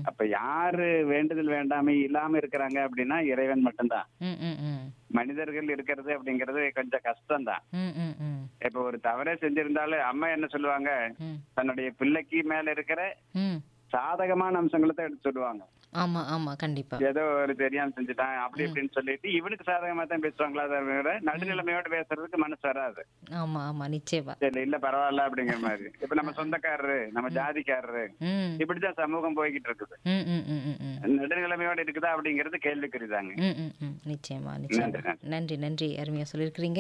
அப்ப யாரு வேண்டுதல் வேண்டாமை இல்லாம இருக்கிறாங்க அப்படின்னா இறைவன் மட்டும்தான் ம் ம் ம் மனிதர்கள் இருக்கிறது அப்படிங்கிறது கொஞ்சம் கஷ்டம்தான் ம் ம் ம் இப்ப ஒரு தவறே செஞ்சிருந்தாலும் அம்மா என்ன சொல்லுவாங்க ம் தன்னுடைய பிள்ளைக்கு மேல இருக்கிற ம் சாதகமான அம்சங்களை தான் எடுத்து சொல்லுவாங்க ஆமா ஆமா கண்டிப்பா ஏதோ ஒரு தெரியாம செஞ்சுட்டான் அப்படி இப்படின்னு சொல்லிட்டு இவனுக்கு சாதகமா தான் பேசுவாங்களா தவிர நடுநிலைமையோட பேசுறதுக்கு மனசு வராது ஆமா ஆமா நிச்சயமா சரி இல்ல பரவாயில்ல அப்படிங்கிற மாதிரி இப்ப நம்ம சொந்தக்காரரு நம்ம ஜாதிக்காரரு ம் இப்படிதான் சமூகம் போய்கிட்டு இருக்குது ம் ம் ம் ம் ம் நடுநிலைமையோட இருக்குதா அப்படிங்கிறது கேள்விக்குறிதாங்க ம் ம் ம் நிச்சயமா நிச்சயமா நன்றி, நன்றி நன்றி அருமையா சொல்லியிருக்கிறீங்க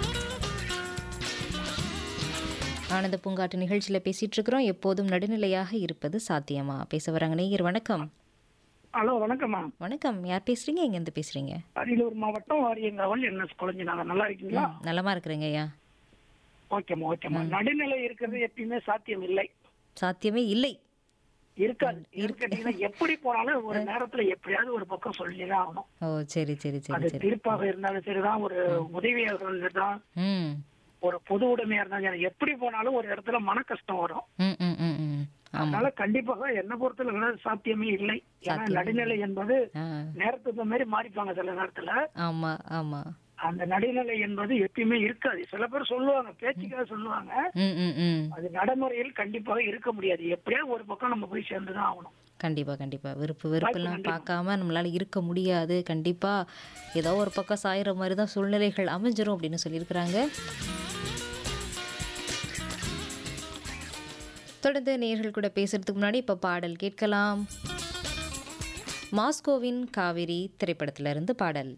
ஆனந்த பூங்காட்டு நிகழ்ச்சியில பேசிட்டு இருக்கிறோம் எப்போதும் நடுநிலையாக இருப்பது சாத்தியமா பேச வராங்க நேயர் வணக்கம் ஹலோ வணக்கம்மா வணக்கம் யார் பேசுறீங்க எங்க இருந்து பேசுறீங்க அரியலூர் மாவட்டம் வாரியங்காவல் என்எஸ் குழஞ்சி நாங்க நல்லா இருக்கீங்களா ம், நலமா இருக்கிறேங்க ஐயா ஓகேம்மா ஓகேம்மா நடுநிலை இருக்கிறது எப்பயுமே சாத்தியம் இல்லை சாத்தியமே இல்லை இருக்காது கேட்டீங்கன்னா எப்படி போனாலும் ஒரு நேரத்துல எப்படியாவது ஒரு பக்கம் சொல்லிதான் ஆகணும் ஓ சரி சரி சரி அது சரி தீர்ப்பாக இருந்தாலும் சரிதான் ஒரு உதவியாக இருந்தாலும் ம் ஒரு பொது உடைமையா இருந்தாலும் சரி எப்படி போனாலும் ஒரு இடத்துல மன கஷ்டம் வரும் ம் ம் ம் ம் ஆமா அதனால கண்டிப்பாக என்ன பொறுத்தல சாத்தியமே இல்லை ஏன்னா சாத்தியம் நடுநிலை என்பது ஆ நேரத்துக்கு மாதிரி மாறிப்பாங்க சில நேரத்துல ஆமா ஆமா அந்த நடுநிலை என்பது எப்பயுமே இருக்காது சில பேர் சொல்லுவாங்க பேச்சுக்காக சொல்லுவாங்க ம் ம் ம் அது நடைமுறையில் கண்டிப்பாக இருக்க முடியாது எப்படியா ஒரு பக்கம் நம்ம போய் சேர்ந்துதான் ஆகணும் கண்டிப்பா கண்டிப்பா விருப்பு வெறுப்பெல்லாம் பார்க்காம நம்மளால இருக்க முடியாது கண்டிப்பா ஏதோ ஒரு பக்கம் சாயிற மாதிரி தான் சூழ்நிலைகள் அமைஞ்சிரும் அப்படின்னு சொல்லியிருக்கிறாங்க தொடர்ந்து நேயர்கள் கூட பேசுறதுக்கு முன்னாடி இப்போ பாடல் கேட்கலாம் மாஸ்கோவின் காவிரி திரைப்படத்திலிருந்து பாடல்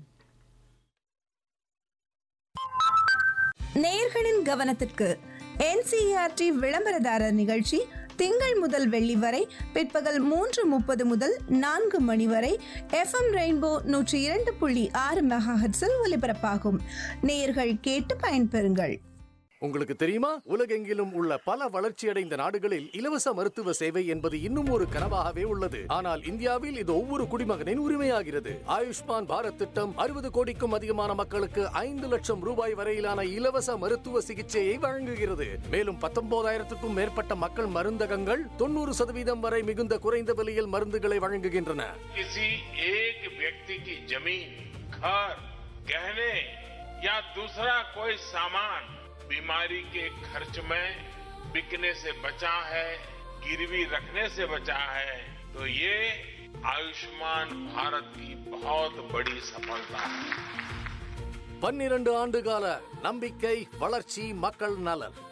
நேயர்களின் கவனத்திற்கு என்சிஆர்டி விளம்பரதாரர் நிகழ்ச்சி திங்கள் முதல் வெள்ளி வரை பிற்பகல் மூன்று முப்பது முதல் நான்கு மணி வரை எஃப்எம் ரெயின்போ நூற்றி இரண்டு புள்ளி ஆறு மெகாஹெட்ஸில் ஒலிபரப்பாகும் நேயர்கள் கேட்டு பயன்பெறுங்கள் உங்களுக்கு தெரியுமா உலகெங்கிலும் உள்ள பல வளர்ச்சியடைந்த நாடுகளில் இலவச மருத்துவ சேவை என்பது இன்னும் ஒரு கனவாகவே உள்ளது ஆனால் இந்தியாவில் இது ஒவ்வொரு குடிமகனின் உரிமையாகிறது ஆயுஷ்மான் பாரத் திட்டம் அறுபது கோடிக்கும் அதிகமான மக்களுக்கு ஐந்து லட்சம் ரூபாய் வரையிலான இலவச மருத்துவ சிகிச்சையை வழங்குகிறது மேலும் பத்தொன்பதாயிரத்துக்கும் மேற்பட்ட மக்கள் மருந்தகங்கள் தொண்ணூறு சதவீதம் வரை மிகுந்த குறைந்த விலையில் மருந்துகளை வழங்குகின்றன किसी एक व्यक्ति की जमीन घर गहने या दूसरा कोई सामान बीमारी के खर्च में बिकने से बचा है गिरवी रखने से बचा है तो ये आयुष्मान भारत की बहुत बड़ी सफलता है பன்னிரண்டு ஆண்டு கால நம்பிக்கை வளர்ச்சி மக்கள் நலன்